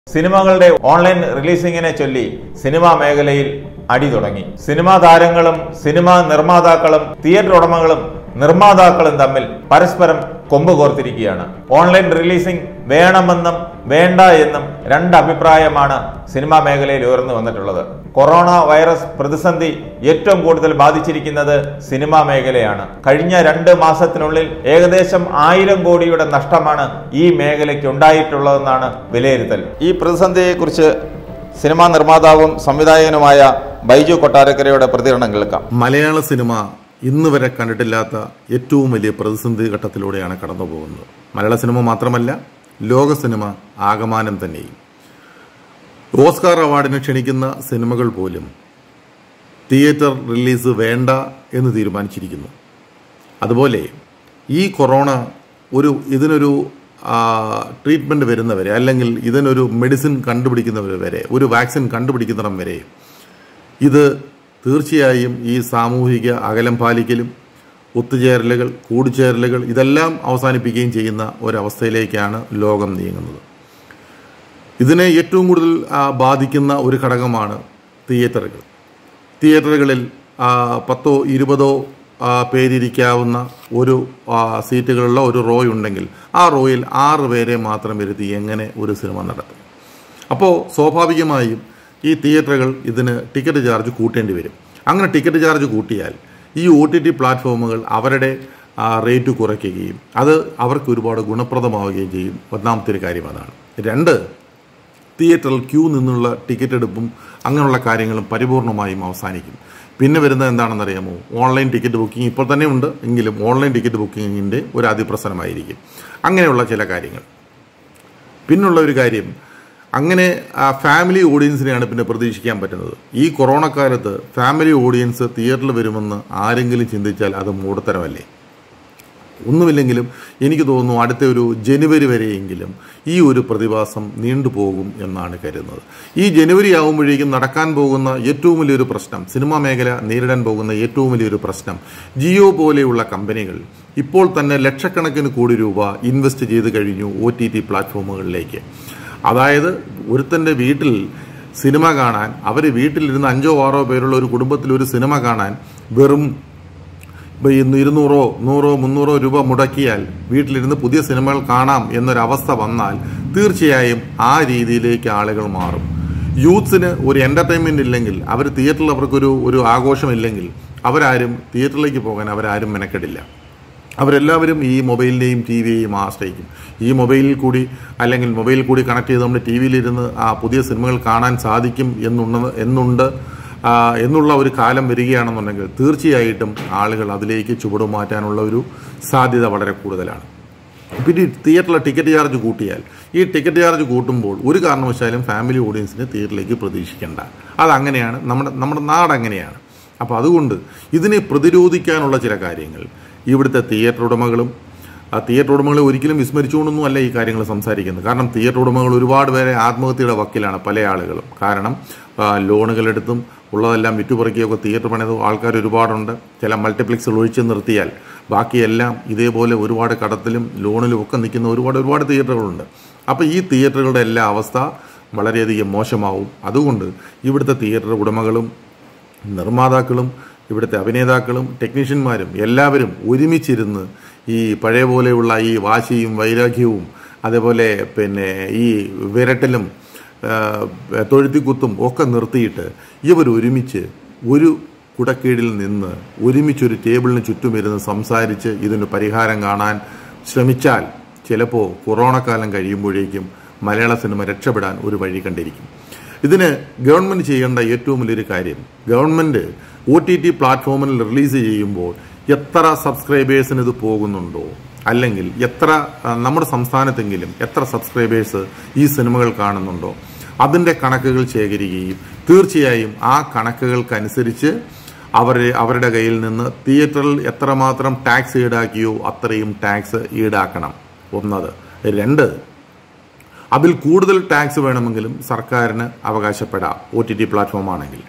സിനിമകളുടെ ഓൺലൈൻ റിലീസിങ്ങിനെ ചൊല്ലി സിനിമാ മേഖലയിൽ അടി തുടങ്ങി സിനിമാ താരങ്ങളും സിനിമാ നിർമ്മാതാക്കളും തിയേറ്റർ ഉടമകളും നിർമ്മാതാക്കളും തമ്മിൽ പരസ്പരം കൊമ്പ് കോർത്തിരിക്കുകയാണ് ഓൺലൈൻ റിലീസിംഗ് വേണമെന്നും വേണ്ട എന്നും രണ്ട് അഭിപ്രായമാണ് സിനിമാ മേഖലയിൽ ഉയർന്നു വന്നിട്ടുള്ളത് കൊറോണ വൈറസ് പ്രതിസന്ധി ഏറ്റവും കൂടുതൽ ബാധിച്ചിരിക്കുന്നത് സിനിമാ മേഖലയാണ് കഴിഞ്ഞ രണ്ട് മാസത്തിനുള്ളിൽ ഏകദേശം ആയിരം കോടിയുടെ നഷ്ടമാണ് ഈ മേഖലയ്ക്ക് ഉണ്ടായിട്ടുള്ളതെന്നാണ് വിലയിരുത്തൽ ഈ പ്രതിസന്ധിയെക്കുറിച്ച് സിനിമാ നിർമ്മാതാവും സംവിധായകനുമായ ബൈജു കൊട്ടാരക്കരയുടെ പ്രതികരണം കേൾക്കാം മലയാള സിനിമ ഇന്ന് വരെ കണ്ടിട്ടില്ലാത്ത ഏറ്റവും വലിയ പ്രതിസന്ധി ഘട്ടത്തിലൂടെയാണ് കടന്നു പോകുന്നത് മലയാള സിനിമ മാത്രമല്ല ലോക സിനിമ ആകമാനം തന്നെയും ഓസ്കാർ അവാർഡിന് ക്ഷണിക്കുന്ന സിനിമകൾ പോലും തിയേറ്റർ റിലീസ് വേണ്ട എന്ന് തീരുമാനിച്ചിരിക്കുന്നു അതുപോലെ ഈ കൊറോണ ഒരു ഇതിനൊരു ട്രീറ്റ്മെൻറ്റ് വരുന്നവരെ അല്ലെങ്കിൽ ഇതിനൊരു മെഡിസിൻ കണ്ടുപിടിക്കുന്നവർ വരെ ഒരു വാക്സിൻ കണ്ടുപിടിക്കുന്നിടം വരെ ഇത് തീർച്ചയായും ഈ സാമൂഹിക അകലം പാലിക്കലും ഒത്തുചേരലുകൾ കൂടിച്ചേരലുകൾ ഇതെല്ലാം അവസാനിപ്പിക്കുകയും ചെയ്യുന്ന ഒരവസ്ഥയിലേക്കാണ് ലോകം നീങ്ങുന്നത് ഇതിനെ ഏറ്റവും കൂടുതൽ ആ, ബാധിക്കുന്ന ഒരു ഘടകമാണ് തിയേറ്ററുകൾ തിയേറ്ററുകളിൽ ആ, പത്തോ ഇരുപതോ ആ, പേരിരിക്കാവുന്ന ഒരു ആ, സീറ്റുകളുള്ള ഒരു റോ ഉണ്ടെങ്കിൽ ആ റോയിൽ ആറ് പേരെ മാത്രം ഇരുത്തി എങ്ങനെ ഒരു സിനിമ നടത്തും അപ്പോൾ സ്വാഭാവികമായും ഈ തിയേറ്ററുകൾ ഇതിന് ടിക്കറ്റ് ചാർജ് കൂട്ടേണ്ടി വരും അങ്ങനെ ടിക്കറ്റ് ചാർജ് കൂട്ടിയാൽ ഈ ഒ ടി ടി പ്ലാറ്റ്ഫോമുകൾ അവരുടെ ആ, റേറ്റ് കുറയ്ക്കുകയും അത് അവർക്ക് ഒരുപാട് ഗുണപ്രദമാവുകയും ചെയ്യും ഒന്നാമത്തെ ഒരു കാര്യം അതാണ് രണ്ട് തിയേറ്ററിൽ ക്യൂ നിന്നുള്ള ടിക്കറ്റ് എടുപ്പും അങ്ങനെയുള്ള കാര്യങ്ങളും പരിപൂർണമായും അവസാനിക്കും പിന്നെ വരുന്നത് എന്താണെന്നറിയാമോ ഓൺലൈൻ ടിക്കറ്റ് ബുക്കിംഗ് ഇപ്പോൾ തന്നെ ഉണ്ട് എങ്കിലും ഓൺലൈൻ ടിക്കറ്റ് ബുക്കിങ്ങിൻ്റെ ഒരു അതിപ്രസരമായിരിക്കും അങ്ങനെയുള്ള ചില കാര്യങ്ങൾ പിന്നുള്ള ഒരു കാര്യം അങ്ങനെ ആ ഫാമിലി ഓഡിയൻസിനെയാണ് പിന്നെ പ്രതീക്ഷിക്കാൻ പറ്റുന്നത് ഈ കൊറോണ കാലത്ത് ഫാമിലി ഓഡിയൻസ് തിയേറ്ററിൽ വരുമെന്ന് ആരെങ്കിലും ചിന്തിച്ചാൽ അത് മൂടത്തരമല്ലേ ഒന്നുമില്ലെങ്കിലും എനിക്ക് തോന്നുന്നു അടുത്ത ഒരു ജനുവരി വരെയെങ്കിലും ഈ ഒരു പ്രതിഭാസം നീണ്ടുപോകും എന്നാണ് കരുതുന്നത് ഈ ജനുവരി ആകുമ്പോഴേക്കും നടക്കാൻ പോകുന്ന ഏറ്റവും വലിയൊരു പ്രശ്നം സിനിമാ മേഖല നേരിടാൻ പോകുന്ന ഏറ്റവും വലിയൊരു പ്രശ്നം ജിയോ പോലെയുള്ള കമ്പനികൾ ഇപ്പോൾ തന്നെ ലക്ഷക്കണക്കിന് കോടി രൂപ ഇൻവെസ്റ്റ് ചെയ്ത് കഴിഞ്ഞു ഒ ടി ടി പ്ലാറ്റ്ഫോമുകളിലേക്ക് അതായത് ഒരുത്തൻ്റെ വീട്ടിൽ സിനിമ കാണാൻ അവർ വീട്ടിലിരുന്ന് അഞ്ചോ ആറോ പേരുള്ള ഒരു കുടുംബത്തിൽ ഒരു സിനിമ കാണാൻ വെറും ഇപ്പോൾ ഇന്ന് ഇരുന്നൂറോ നൂറോ മുന്നൂറോ രൂപ മുടക്കിയാൽ വീട്ടിലിരുന്ന് പുതിയ സിനിമകൾ കാണാം എന്നൊരവസ്ഥ വന്നാൽ തീർച്ചയായും ആ രീതിയിലേക്ക് ആളുകൾ മാറും യൂത്ത്സിന് ഒരു എൻ്റർടൈൻമെൻ്റ് ഇല്ലെങ്കിൽ അവർ തിയേറ്ററിൽ അവർക്കൊരു ഒരു ആഘോഷമില്ലെങ്കിൽ അവരാരും തിയേറ്ററിലേക്ക് പോകാൻ അവരാരും മെനക്കെടില്ല അവരെല്ലാവരും ഈ മൊബൈലിനെയും ടി വിയെയും ആശ്രയിക്കും ഈ മൊബൈലിൽ കൂടി അല്ലെങ്കിൽ മൊബൈലിൽ കൂടി കണക്ട് ചെയ്ത് നമ്മുടെ ടി വിയിലിരുന്ന് ആ പുതിയ സിനിമകൾ കാണാൻ സാധിക്കും എന്നുണ്ട് എന്നുണ്ട് ആ, എന്നുള്ള ഒരു കാലം വരികയാണെന്നുണ്ടെങ്കിൽ തീർച്ചയായിട്ടും ആളുകൾ അതിലേക്ക് ചുവടുമാറ്റാനുള്ള ഒരു സാധ്യത വളരെ കൂടുതലാണ് പിന്നെ ഈ തിയേറ്ററിലെ ടിക്കറ്റ് ചാർജ് കൂട്ടിയാൽ ഈ ടിക്കറ്റ് ചാർജ് കൂട്ടുമ്പോൾ ഒരു കാരണവശാലും ഫാമിലി ഓഡിയൻസിനെ തിയേറ്ററിലേക്ക് പ്രതീക്ഷിക്കേണ്ട അതങ്ങനെയാണ് നമ്മുടെ നമ്മുടെ നാട് അങ്ങനെയാണ് അപ്പോൾ അതുകൊണ്ട് ഇതിനെ പ്രതിരോധിക്കാനുള്ള ചില കാര്യങ്ങൾ ഇവിടുത്തെ തിയേറ്റർ ഉടമകളും ആ തിയേറ്റർ ഉടമകളെ ഒരിക്കലും വിസ്മരിച്ചുകൊണ്ടൊന്നും അല്ല ഈ കാര്യങ്ങൾ സംസാരിക്കുന്നത് കാരണം തിയേറ്റർ ഉടമകൾ ഒരുപാട് പേരെ ആത്മഹത്യയുടെ വക്കിലാണ് പല ആളുകളും കാരണം ആ, ലോണുകളെടുത്തും ഉള്ളതെല്ലാം വിറ്റുപറിക്കുകയൊക്കെ തിയേറ്റർ പണിത് ആൾക്കാർ ഒരുപാടുണ്ട് ചില മൾട്ടിപ്ലക്സുകൾ ഒഴിച്ചു നിർത്തിയാൽ ബാക്കിയെല്ലാം ഇതേപോലെ ഒരുപാട് കടത്തിലും ലോണിലും ഒക്കെ നിൽക്കുന്ന ഒരുപാട് ഒരുപാട് തിയേറ്ററുകളുണ്ട് അപ്പോൾ ഈ തിയേറ്ററുകളുടെ എല്ലാ അവസ്ഥ വളരെയധികം മോശമാവും അതുകൊണ്ട് ഇവിടുത്തെ തിയേറ്റർ ഉടമകളും നിർമ്മാതാക്കളും ഇവിടുത്തെ അഭിനേതാക്കളും ടെക്നീഷ്യന്മാരും എല്ലാവരും ഒരുമിച്ചിരുന്ന് ഈ പഴയ പോലെയുള്ള ഈ വാശിയും വൈരാഗ്യവും അതേപോലെ പിന്നെ ഈ വിരട്ടലും ആ, തൊഴുത്തിക്കുത്തും ഒക്കെ നിർത്തിയിട്ട് ഇവർ ഒരുമിച്ച് ഒരു കുടക്കീഴിൽ നിന്ന് ഒരുമിച്ചൊരു ടേബിളിന് ചുറ്റുമിരുന്ന് സംസാരിച്ച് ഇതിന് പരിഹാരം കാണാൻ ശ്രമിച്ചാൽ ചിലപ്പോൾ കൊറോണ കാലം കഴിയുമ്പോഴേക്കും മലയാള സിനിമ രക്ഷപ്പെടാൻ ഒരു വഴി കണ്ടിരിക്കും ഇതിന് ഗവൺമെന്റ് ചെയ്യേണ്ട ഏറ്റവും വലിയൊരു കാര്യം ഗവൺമെന്റ് ഒ ടി ടി പ്ലാറ്റ്ഫോമിൽ റിലീസ് ചെയ്യുമ്പോൾ എത്ര സബ്സ്ക്രൈബേഴ്സിന് ഇത് പോകുന്നുണ്ടോ അല്ലെങ്കിൽ എത്ര ആ, നമ്മുടെ സംസ്ഥാനത്തെങ്കിലും എത്ര സബ്സ്ക്രൈബേഴ്സ് ഈ സിനിമകൾ കാണുന്നുണ്ടോ അതിൻ്റെ കണക്കുകൾ ശേഖരിക്കുകയും തീർച്ചയായും ആ കണക്കുകൾക്കനുസരിച്ച് അവർ അവരുടെ കയ്യിൽ നിന്ന് തിയേറ്ററിൽ എത്രമാത്രം ടാക്സ് ഈടാക്കിയോ അത്രയും ടാക്സ് ഈടാക്കണം ഒന്നത് രണ്ട് അതിൽ കൂടുതൽ ടാക്സ് വേണമെങ്കിലും സർക്കാരിന് അവകാശപ്പെടാം ഒ ടി ടി പ്ലാറ്റ്ഫോം ആണെങ്കിൽ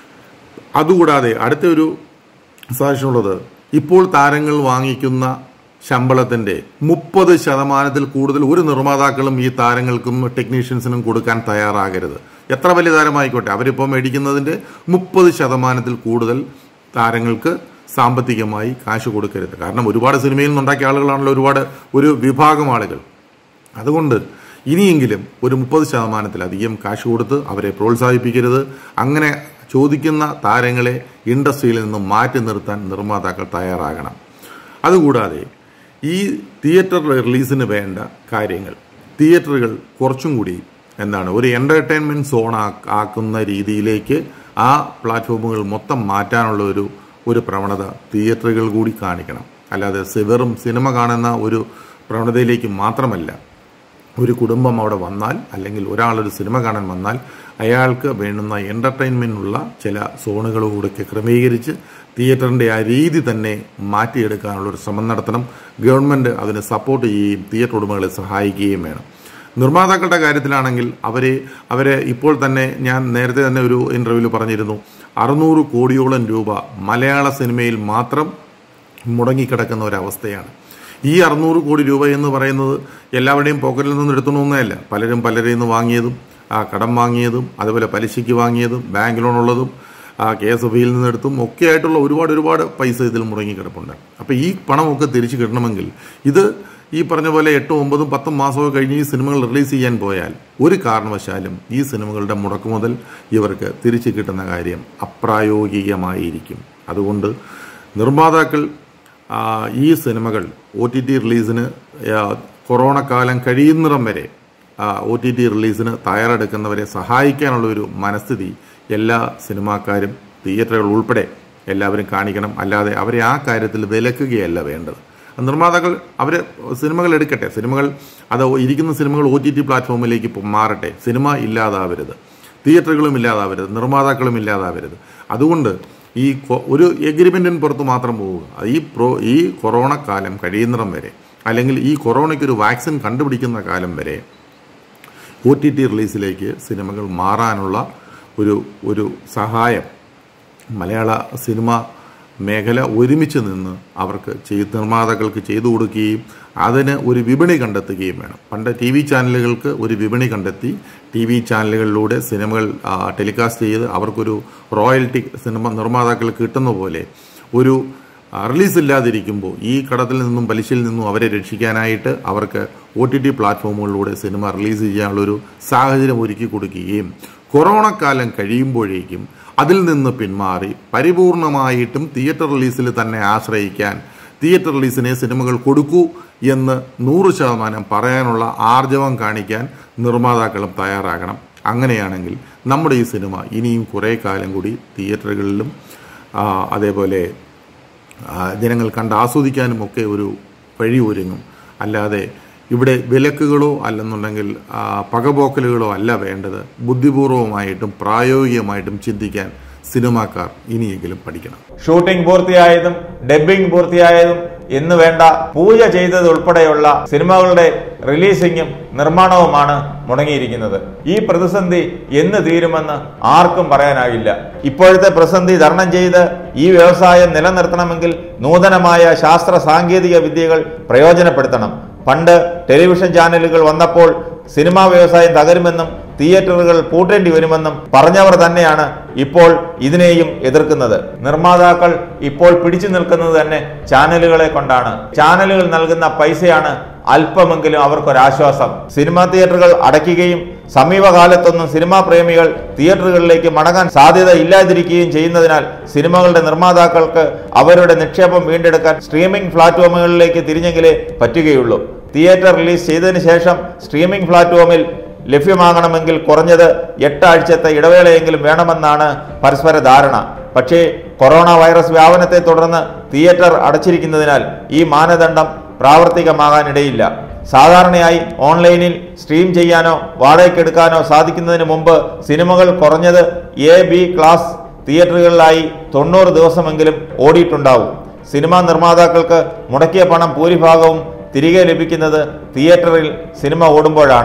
അതുകൂടാതെ അടുത്ത ഒരു സജഷനുള്ളത് ഇപ്പോൾ താരങ്ങൾ വാങ്ങിക്കുന്ന ശമ്പളത്തിന്റെ മുപ്പത് ശതമാനത്തിൽ കൂടുതൽ ഒരു നിർമ്മാതാക്കളും ഈ താരങ്ങൾക്കും ടെക്നീഷ്യൻസിനും കൊടുക്കാൻ തയ്യാറാകരുത് എത്ര വലിയ താരമായിക്കോട്ടെ അവരിപ്പോൾ മേടിക്കുന്നതിന്റെ മുപ്പത് ശതമാനത്തിൽ കൂടുതൽ താരങ്ങൾക്ക് സാമ്പത്തികമായി കാശ് കൊടുക്കരുത് കാരണം ഒരുപാട് സിനിമയിൽ നിന്നുണ്ടാക്കിയ ആളുകളാണല്ലോ ഒരുപാട് ഒരു വിഭാഗം ആളുകൾ അതുകൊണ്ട് ഇനിയെങ്കിലും ഒരു മുപ്പത് ശതമാനത്തിലധികം കാശ് കൊടുത്ത് അവരെ പ്രോത്സാഹിപ്പിക്കരുത് അങ്ങനെ ചോദിക്കുന്ന താരങ്ങളെ ഇൻഡസ്ട്രിയിൽ നിന്ന് മാറ്റി നിർത്താൻ നിർമ്മാതാക്കൾ തയ്യാറാകണം അതുകൂടാതെ ഈ തിയേറ്റർ റിലീസിന് വേണ്ട കാര്യങ്ങൾ തിയേറ്ററുകൾ കുറച്ചും കൂടി എന്താണ് ഒരു എൻ്റർടൈൻമെൻറ്റ് സോൺ ആക്കുന്ന രീതിയിലേക്ക് ആ പ്ലാറ്റ്ഫോമുകൾ മൊത്തം മാറ്റാനുള്ള ഒരു ഒരു പ്രവണത തിയേറ്ററുകൾ കൂടി കാണിക്കണം അല്ലാതെ സി- വെറും സിനിമ കാണുന്ന ഒരു പ്രവണതയിലേക്ക് മാത്രമല്ല ഒരു കുടുംബം അവിടെ വന്നാൽ അല്ലെങ്കിൽ ഒരാളൊരു സിനിമ കാണാൻ വന്നാൽ അയാൾക്ക് വേണ്ടുന്ന എൻ്റർടൈൻമെൻറ്റിനുള്ള ചില സോണുകളോടൊക്കെ ക്രമീകരിച്ച് തിയേറ്ററിൻ്റെ ആ രീതി തന്നെ മാറ്റിയെടുക്കാനുള്ള ഒരു ശ്രമം നടത്തണം ഗവൺമെൻറ് അതിന് സപ്പോർട്ട് ചെയ്യുകയും തിയേറ്റർ ഉടമകളെ സഹായിക്കുകയും വേണം നിർമ്മാതാക്കളുടെ കാര്യത്തിലാണെങ്കിൽ അവരെ അവരെ ഇപ്പോൾ തന്നെ ഞാൻ നേരത്തെ തന്നെ ഒരു ഇൻ്റർവ്യൂവിൽ പറഞ്ഞിരുന്നു അറുന്നൂറ് കോടിയോളം രൂപ മലയാള സിനിമയിൽ മാത്രം മുടങ്ങിക്കിടക്കുന്ന ഒരവസ്ഥയാണ് ഈ അറുന്നൂറ് കോടി രൂപ എന്ന് പറയുന്നത് എല്ലാവരുടെയും പോക്കറ്റിൽ നിന്ന് എടുത്തണമെന്നല്ല പലരും പലരിൽ നിന്ന് വാങ്ങിയതും ആ കടം വാങ്ങിയതും അതുപോലെ പലിശയ്ക്ക് വാങ്ങിയതും ബാങ്ക് ലോണുള്ളതും ആ കെ എസ് എഫ് നിന്ന് എടുത്തും ഒക്കെ ആയിട്ടുള്ള ഒരുപാട് ഒരുപാട് പൈസ ഇതിൽ മുടങ്ങിക്കിടപ്പുണ്ട് അപ്പോൾ ഈ പണമൊക്കെ തിരിച്ചു കിട്ടണമെങ്കിൽ ഇത് ഈ പറഞ്ഞ പോലെ എട്ടും ഒമ്പതും പത്തും മാസമൊക്കെ കഴിഞ്ഞ് ഈ സിനിമകൾ റിലീസ് ചെയ്യാൻ പോയാൽ ഒരു കാരണവശാലും ഈ സിനിമകളുടെ മുടക്കുമുതൽ ഇവർക്ക് തിരിച്ചു കിട്ടുന്ന കാര്യം അപ്രായോഗികമായിരിക്കും അതുകൊണ്ട് നിർമ്മാതാക്കൾ ആ, ഈ സിനിമകൾ ഒ ടി ടി റിലീസിന് ആ, കൊറോണ കാലം കഴിയുന്നിടം വരെ ഒ ടി ടി റിലീസിന് തയ്യാറെടുക്കുന്നവരെ സഹായിക്കാനുള്ള ഒരു മനസ്ഥിതി എല്ലാ സിനിമാക്കാരും തിയേറ്ററുകൾ ഉൾപ്പെടെ എല്ലാവരും കാണിക്കണം അല്ലാതെ അവരെ ആ കാര്യത്തിൽ വിലക്കുകയല്ല വേണ്ടത് നിർമ്മാതാക്കൾ അവർ സിനിമകൾ എടുക്കട്ടെ സിനിമകൾ അത് ഇരിക്കുന്ന സിനിമകൾ ഒ ടി ടി പ്ലാറ്റ്ഫോമിലേക്ക് ഇപ്പോൾ മാറട്ടെ സിനിമ ഇല്ലാതാവരുത് തിയേറ്ററുകളും ഇല്ലാതാവരുത് നിർമ്മാതാക്കളും ഇല്ലാതാവരുത് അതുകൊണ്ട് ഈ കൊ- ഒരു എഗ്രിമെന്റിന് പുറത്ത് മാത്രം പോവുക ഈ പ്രോ ഈ കൊറോണ കാലം കഴിയുന്നിടം വരെ അല്ലെങ്കിൽ ഈ കൊറോണയ്ക്ക് ഒരു വാക്സിൻ കണ്ടുപിടിക്കുന്ന കാലം വരെ ഒ ടി ടി റിലീസിലേക്ക് സിനിമകൾ മാറാനുള്ള ഒരു ഒരു സഹായം മലയാള സിനിമ മേഖല ഒരുമിച്ച് നിന്ന് അവർക്ക് ചെയ്ത് നിർമ്മാതാക്കൾക്ക് ചെയ്തു കൊടുക്കുകയും അതിന് ഒരു വിപണി കണ്ടെത്തുകയും വേണം പണ്ട് ടി വി ചാനലുകൾക്ക് ഒരു വിപണി കണ്ടെത്തി ടി വി ചാനലുകളിലൂടെ സിനിമകൾ ആ, ടെലികാസ്റ്റ് ചെയ്ത് അവർക്കൊരു റോയൽറ്റി സിനിമ നിർമ്മാതാക്കൾ കിട്ടുന്ന പോലെ ഒരു റിലീസ് ഇല്ലാതിരിക്കുമ്പോൾ ഈ കടത്തിൽ നിന്നും പലിശയിൽ നിന്നും അവരെ രക്ഷിക്കാനായിട്ട് അവർക്ക് ഒ ടി ടി പ്ലാറ്റ്ഫോമുകളിലൂടെ സിനിമ റിലീസ് ചെയ്യാനുള്ളൊരു സാഹചര്യം ഒരുക്കി കൊടുക്കുകയും കൊറോണ കാലം കഴിയുമ്പോഴേക്കും അതിൽ നിന്ന് പിന്മാറി പരിപൂർണമായിട്ടും തിയേറ്റർ റിലീസിൽ തന്നെ ആശ്രയിക്കാൻ തിയേറ്റർ റിലീസിനെ സിനിമകൾ കൊടുക്കൂ എന്ന് നൂറ് ശതമാനം പറയാനുള്ള ആർജവം കാണിക്കാൻ നിർമ്മാതാക്കളും തയ്യാറാകണം അങ്ങനെയാണെങ്കിൽ നമ്മുടെ ഈ സിനിമ ഇനിയും കുറേ കാലം കൂടി തിയേറ്ററുകളിലും ആ, അതേപോലെ ആ, ജനങ്ങൾ കണ്ട് ആസ്വദിക്കാനും ഒക്കെ ഒരു വഴി ഒരുങ്ങും അല്ലാതെ ഇവിടെ വിലക്കുകളോ അല്ലെന്നുണ്ടെങ്കിൽ ആ, പകപോക്കലുകളോ അല്ല വേണ്ടത് ബുദ്ധിപൂർവമായിട്ടും പ്രായോഗികമായിട്ടും ചിന്തിക്കാൻ സിനിമാക്കാർ ഇനിയെങ്കിലും പഠിക്കണം ഷൂട്ടിംഗ് പൂർത്തിയായതും ഡബ്ബിംഗ് പൂർത്തിയായതും എന്ന് വേണ്ട പൂജ ചെയ്തത് ഉൾപ്പെടെയുള്ള സിനിമകളുടെ റിലീസിങ്ങും നിർമ്മാണവുമാണ് മുടങ്ങിയിരിക്കുന്നത് ഈ പ്രതിസന്ധി എന്ന് തീരുമെന്ന് ആർക്കും പറയാനാകില്ല ഇപ്പോഴത്തെ പ്രതിസന്ധി തരണം ചെയ്ത് ഈ വ്യവസായം നിലനിർത്തണമെങ്കിൽ നൂതനമായ ശാസ്ത്ര സാങ്കേതിക വിദ്യകൾ പ്രയോജനപ്പെടുത്തണം പണ്ട് ടെലിവിഷൻ ചാനലുകൾ വന്നപ്പോൾ സിനിമാ വ്യവസായം തകരുമെന്നും തിയേറ്ററുകൾ പൂട്ടേണ്ടി വരുമെന്നും പറഞ്ഞവർ തന്നെയാണ് ഇപ്പോൾ ഇതിനെയും എതിർക്കുന്നത് നിർമ്മാതാക്കൾ ഇപ്പോൾ പിടിച്ചു നിൽക്കുന്നത് തന്നെ ചാനലുകളെ കൊണ്ടാണ് ചാനലുകൾ നൽകുന്ന പൈസയാണ് അല്പമെങ്കിലും അവർക്കൊരാശ്വാസം സിനിമാ തിയേറ്ററുകൾ അടയ്ക്കുകയും സമീപകാലത്തൊന്നും സിനിമാ പ്രേമികൾ തിയേറ്ററുകളിലേക്ക് മടങ്ങാൻ സാധ്യത ഇല്ലാതിരിക്കുകയും ചെയ്യുന്നതിനാൽ സിനിമകളുടെ നിർമ്മാതാക്കൾക്ക് അവരുടെ നിക്ഷേപം വീണ്ടെടുക്കാൻ സ്ട്രീമിംഗ് പ്ലാറ്റ്ഫോമുകളിലേക്ക് തിരിഞ്ഞെങ്കിലേ പറ്റുകയുള്ളൂ തിയേറ്റർ റിലീസ് ചെയ്തതിന് ശേഷം സ്ട്രീമിംഗ് പ്ലാറ്റ്ഫോമിൽ ലഭ്യമാകണമെങ്കിൽ കുറഞ്ഞത് എട്ടാഴ്ചത്തെ ഇടവേളയെങ്കിലും വേണമെന്നാണ് പരസ്പര ധാരണ പക്ഷേ കൊറോണ വൈറസ് വ്യാപനത്തെ തുടർന്ന് തിയേറ്റർ അടച്ചിരിക്കുന്നതിനാൽ ഈ മാനദണ്ഡം പ്രാവർത്തികമാകാനിടയില്ല സാധാരണയായി ഓൺലൈനിൽ സ്ട്രീം ചെയ്യാനോ വാടകയ്ക്കെടുക്കാനോ സാധിക്കുന്നതിന് മുമ്പ് സിനിമകൾ കുറഞ്ഞത് എ ബി ക്ലാസ് തിയേറ്ററുകളിലായി തൊണ്ണൂറ് ദിവസമെങ്കിലും ഓടിയിട്ടുണ്ടാവും സിനിമാ നിർമ്മാതാക്കൾക്ക് മുടക്കിയ പണം ഭൂരിഭാഗവും തിരികെ ലഭിക്കുന്നത് തിയേറ്ററിൽ സിനിമ ഓടുമ്പോഴാണ്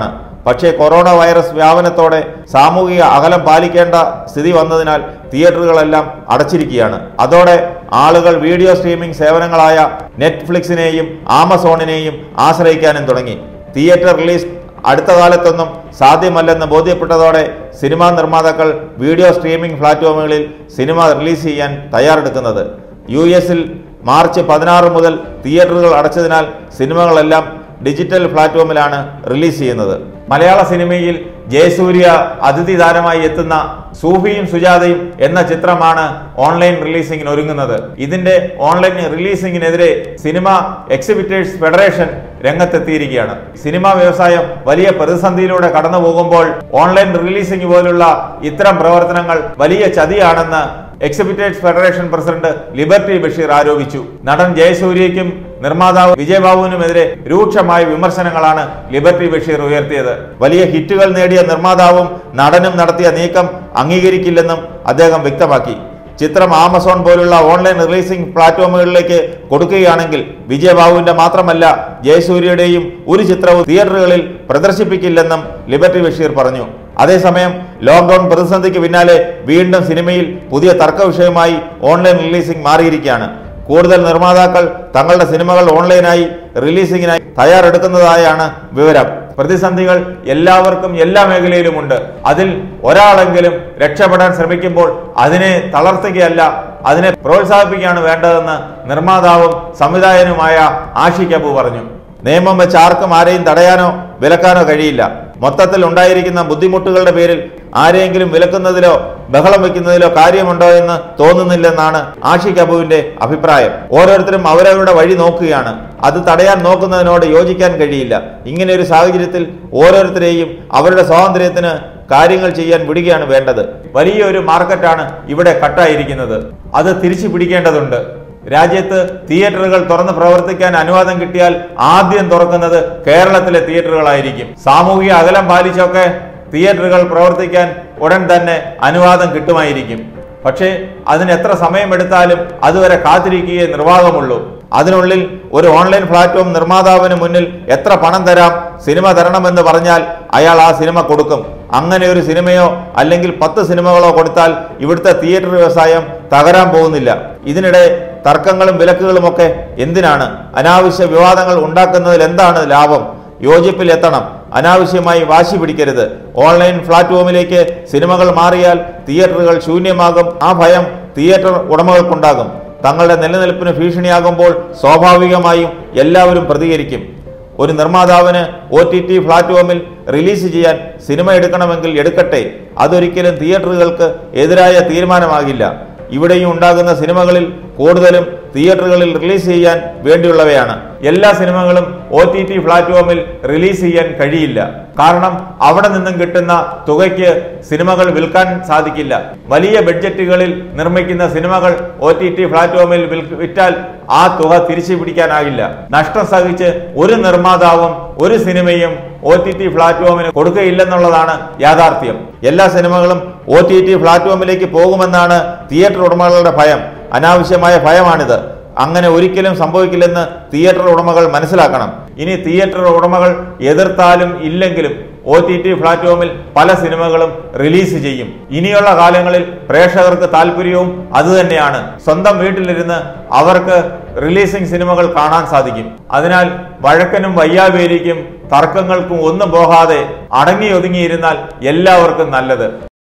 പക്ഷേ കൊറോണ വൈറസ് വ്യാപനത്തോടെ സാമൂഹിക അകലം പാലിക്കേണ്ട സ്ഥിതി വന്നതിനാൽ തിയേറ്ററുകളെല്ലാം അടച്ചിരിക്കുകയാണ് അതോടെ ആളുകൾ വീഡിയോ സ്ട്രീമിംഗ് സേവനങ്ങളായ നെറ്റ്ഫ്ലിക്സിനെയും ആമസോണിനെയും ആശ്രയിക്കാനും തുടങ്ങി തിയേറ്റർ റിലീസ് അടുത്ത കാലത്തൊന്നും സാധ്യമല്ലെന്ന് ബോധ്യപ്പെട്ടതോടെ സിനിമാ നിർമ്മാതാക്കൾ വീഡിയോ സ്ട്രീമിംഗ് പ്ലാറ്റ്ഫോമുകളിൽ സിനിമ റിലീസ് ചെയ്യാൻ തയ്യാറെടുക്കുന്നത് യു എസിൽ മാർച്ച് പതിനാറ് മുതൽ തിയേറ്ററുകൾ അടച്ചതിനാൽ സിനിമകളെല്ലാം ഡിജിറ്റൽ പ്ലാറ്റ്ഫോമിലാണ് റിലീസ് ചെയ്യുന്നത് മലയാള സിനിമയിൽ ജയസൂര്യ അതിഥി താരമായി എത്തുന്ന സൂഫിയും സുജാതയും എന്ന ചിത്രമാണ് ഓൺലൈൻ റിലീസിംഗിന് ഒരുങ്ങുന്നത് ഇതിന്റെ ഓൺലൈൻ റിലീസിംഗിനെതിരെ സിനിമ എക്സിബിറ്റേഴ്സ് ഫെഡറേഷൻ രംഗത്തെത്തിയിരിക്കുകയാണ് സിനിമാ വ്യവസായം വലിയ പ്രതിസന്ധിയിലൂടെ കടന്നു പോകുമ്പോൾ ഓൺലൈൻ റിലീസിംഗ് പോലുള്ള ഇത്തരം പ്രവർത്തനങ്ങൾ വലിയ ചതിയാണെന്ന് exhibitors federation president Liberty Basheer ആരോപിച്ചു നടൻ ജയസൂര്യയ്ക്കും നിർമ്മാതാവ് വിജയബാബുവിനുമെതിരെ രൂക്ഷമായ വിമർശനങ്ങളാണ് ലിബർട്ടി ബഷീർ ഉയർത്തിയത് വലിയ ഹിറ്റുകൾ നേടിയ നിർമ്മാതാവും നടനും നടത്തിയ നീക്കം അംഗീകരിക്കില്ലെന്നും അദ്ദേഹം വ്യക്തമാക്കി ചിത്രം ആമസോൺ പോലുള്ള ഓൺലൈൻ റിലീസിംഗ് പ്ലാറ്റ്ഫോമുകളിലേക്ക് കൊടുക്കുകയാണെങ്കിൽ വിജയബാബുവിന്റെ മാത്രമല്ല ജയസൂര്യയുടെയും ഒരു ചിത്രവും തിയേറ്ററുകളിൽ പ്രദർശിപ്പിക്കില്ലെന്നും ലിബർട്ടി ബഷീർ പറഞ്ഞു അതേസമയം ലോക്ക്ഡൌൺ പ്രതിസന്ധിക്ക് പിന്നാലെ വീണ്ടും സിനിമയിൽ പുതിയ തർക്ക വിഷയമായി ഓൺലൈൻ റിലീസിംഗ് മാറിയിരിക്കുകയാണ് കൂടുതൽ നിർമ്മാതാക്കൾ തങ്ങളുടെ സിനിമകൾ ഓൺലൈനായി റിലീസിംഗിനായി തയ്യാറെടുക്കുന്നതായാണ് വിവരം പ്രതിസന്ധികൾ എല്ലാവർക്കും എല്ലാ മേഖലയിലുമുണ്ട് അതിൽ ഒരാളെങ്കിലും രക്ഷപ്പെടാൻ ശ്രമിക്കുമ്പോൾ അതിനെ തളർത്തുകയല്ല അതിനെ പ്രോത്സാഹിപ്പിക്കുകയാണ് വേണ്ടതെന്ന് നിർമ്മാതാവും സംവിധായകനുമായ ആഷി കപൂ പറഞ്ഞു നിയമം വെച്ച് ആർക്കും ആരെയും തടയാനോ വിലക്കാനോ കഴിയില്ല മൊത്തത്തിൽ ഉണ്ടായിരിക്കുന്ന ബുദ്ധിമുട്ടുകളുടെ പേരിൽ ആരെയെങ്കിലും വിലക്കുന്നതിലോ ബഹളം വെക്കുന്നതിലോ കാര്യമുണ്ടോ എന്ന് തോന്നുന്നില്ലെന്നാണ് ആഷി കപൂവിന്റെ അഭിപ്രായം ഓരോരുത്തരും അവരവരുടെ വഴി നോക്കുകയാണ് അത് തടയാൻ നോക്കുന്നതിനോട് യോജിക്കാൻ കഴിയില്ല ഇങ്ങനെ ഒരു സാഹചര്യത്തിൽ ഓരോരുത്തരെയും അവരുടെ സ്വാതന്ത്ര്യത്തിന് കാര്യങ്ങൾ ചെയ്യാൻ വിടുകയാണ് വേണ്ടത് വലിയൊരു മാർക്കറ്റാണ് ഇവിടെ കട്ടായിരിക്കുന്നത് അത് തിരിച്ചു പിടിക്കേണ്ടതുണ്ട് രാജ്യത്ത് തിയേറ്ററുകൾ തുറന്ന് പ്രവർത്തിക്കാൻ അനുവാദം കിട്ടിയാൽ ആദ്യം തുറക്കുന്നത് കേരളത്തിലെ തിയേറ്ററുകളായിരിക്കും സാമൂഹിക അകലം പാലിച്ചൊക്കെ തിയേറ്ററുകൾ പ്രവർത്തിക്കാൻ ഉടൻ തന്നെ അനുവാദം കിട്ടുമായിരിക്കും പക്ഷേ അതിന് എത്ര സമയമെടുത്താലും അതുവരെ കാത്തിരിക്കുകയേ നിർവാഹമുള്ളൂ അതിനുള്ളിൽ ഒരു ഓൺലൈൻ പ്ലാറ്റ്ഫോം നിർമ്മാതാവിന് മുന്നിൽ എത്ര പണം തരാം സിനിമ തരണമെന്ന് പറഞ്ഞാൽ അയാൾ ആ സിനിമ കൊടുക്കും അങ്ങനെ ഒരു സിനിമയോ അല്ലെങ്കിൽ പത്ത് സിനിമകളോ കൊടുത്താൽ ഇവിടുത്തെ തിയേറ്റർ വ്യവസായം തകരാൻ പോകുന്നില്ല ഇതിനിടെ തർക്കങ്ങളും വിലക്കുകളുമൊക്കെ എന്തിനാണ് അനാവശ്യ വിവാദങ്ങൾ ഉണ്ടാക്കുന്നതിൽ എന്താണ് ലാഭം യോജിപ്പിൽ എത്തണം അനാവശ്യമായി വാശി പിടിക്കരുത് ഓൺലൈൻ പ്ലാറ്റ്ഫോമിലേക്ക് സിനിമകൾ മാറിയാൽ തിയേറ്ററുകൾ ശൂന്യമാകും ആ ഭയം തിയേറ്റർ ഉടമകൾക്കുണ്ടാകും തങ്ങളുടെ നിലനിൽപ്പിന് ഭീഷണിയാകുമ്പോൾ സ്വാഭാവികമായും എല്ലാവരും പ്രതികരിക്കും ഒരു നിർമ്മാതാവിന് ഒ ടി ടി പ്ലാറ്റ്ഫോമിൽ റിലീസ് ചെയ്യാൻ സിനിമ എടുക്കണമെങ്കിൽ എടുക്കട്ടെ അതൊരിക്കലും തിയേറ്ററുകൾക്ക് എതിരായ തീരുമാനമാകില്ല ഇവിടെയും ഉണ്ടാകുന്ന സിനിമകളിൽ കൂടുതലും തിയേറ്ററുകളിൽ റിലീസ് ചെയ്യാൻ വേണ്ടിയുള്ളവയാണ് എല്ലാ സിനിമകളും ഒ ടി ടി പ്ലാറ്റ്ഫോമിൽ റിലീസ് ചെയ്യാൻ കഴിയില്ല കാരണം അവിടെ നിന്നും കിട്ടുന്ന തുകയ്ക്ക് സിനിമകൾ വിൽക്കാൻ സാധിക്കില്ല വലിയ ബഡ്ജറ്റുകളിൽ നിർമ്മിക്കുന്ന സിനിമകൾ ഒ ടി ടി പ്ലാറ്റ്ഫോമിൽ വിൽ- വിറ്റാൽ ആ തുക തിരിച്ചു പിടിക്കാനാകില്ല നഷ്ടം സഹിച്ച് ഒരു നിർമ്മാതാവും ഒരു സിനിമയും ഒ ടി ടി പ്ലാറ്റ്ഫോമിന് കൊടുക്കുകയില്ലെന്നുള്ളതാണ് യാഥാർത്ഥ്യം എല്ലാ സിനിമകളും ഒ ടി ടി പ്ലാറ്റ്ഫോമിലേക്ക് പോകുമെന്നാണ് തിയേറ്റർ ഉടമകളുടെ ഭയം അനാവശ്യമായ ഭയമാണിത് അങ്ങനെ ഒരിക്കലും സംഭവിക്കില്ലെന്ന് തിയേറ്റർ ഉടമകൾ മനസ്സിലാക്കണം ഇനി തിയേറ്റർ ഉടമകൾ എതിർത്താലും ഇല്ലെങ്കിലും ഒ ടി ടി പ്ലാറ്റ്ഫോമിൽ പല സിനിമകളും റിലീസ് ചെയ്യും ഇനിയുള്ള കാലങ്ങളിൽ പ്രേക്ഷകർക്ക് താല്പര്യവും അതുതന്നെയാണ് സ്വന്തം വീട്ടിലിരുന്ന് അവർക്ക് റിലീസിംഗ് സിനിമകൾ കാണാൻ സാധിക്കും അതിനാൽ വഴക്കനും വയ്യാവേലിക്കും തർക്കങ്ങൾക്കും ഒന്നും പോകാതെ അടങ്ങി ഒതുങ്ങിയിരുന്നാൽ എല്ലാവർക്കും നല്ലത്